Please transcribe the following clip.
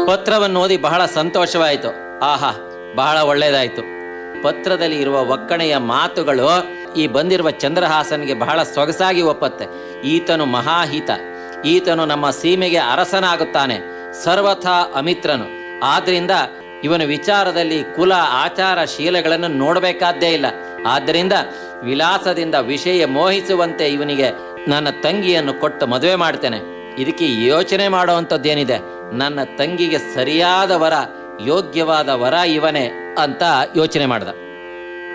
ಪತ್ರವನ್ನು ಓದಿ ಬಹಳ ಸಂತೋಷವಾಯಿತು ಆಹಾ ಬಹಳ ಒಳ್ಳೆಯದಾಯಿತು ಪತ್ರದಲ್ಲಿ ಇರುವ ಒಕ್ಕಣೆಯ ಮಾತುಗಳು ಈ ಬಂದಿರುವ ಚಂದ್ರಹಾಸನ್ಗೆ ಬಹಳ ಸೊಗಸಾಗಿ ಒಪ್ಪತ್ತೆ ಈತನು ಮಹಾಹಿತ ಈತನು ನಮ್ಮ ಸೀಮೆಗೆ ಅರಸನಾಗುತ್ತಾನೆ ಸರ್ವಥಾ ಅಮಿತ್ರನು ಆದ್ರಿಂದ ಇವನ ವಿಚಾರದಲ್ಲಿ ಕುಲ ಆಚಾರ ಶೀಲಗಳನ್ನು ನೋಡಬೇಕಾದ್ದೇ ಇಲ್ಲ ಆದ್ದರಿಂದ ವಿಲಾಸದಿಂದ ವಿಷಯ ಮೋಹಿಸುವಂತೆ ಇವನಿಗೆ ನನ್ನ ತಂಗಿಯನ್ನು ಕೊಟ್ಟು ಮದುವೆ ಮಾಡ್ತೇನೆ ಇದಕ್ಕೆ ಯೋಚನೆ ಮಾಡುವಂಥದ್ದೇನಿದೆ ನನ್ನ ತಂಗಿಗೆ ಸರಿಯಾದ ವರ ಯೋಗ್ಯವಾದ ವರ ಇವನೇ ಅಂತ ಯೋಚನೆ ಮಾಡ್ದ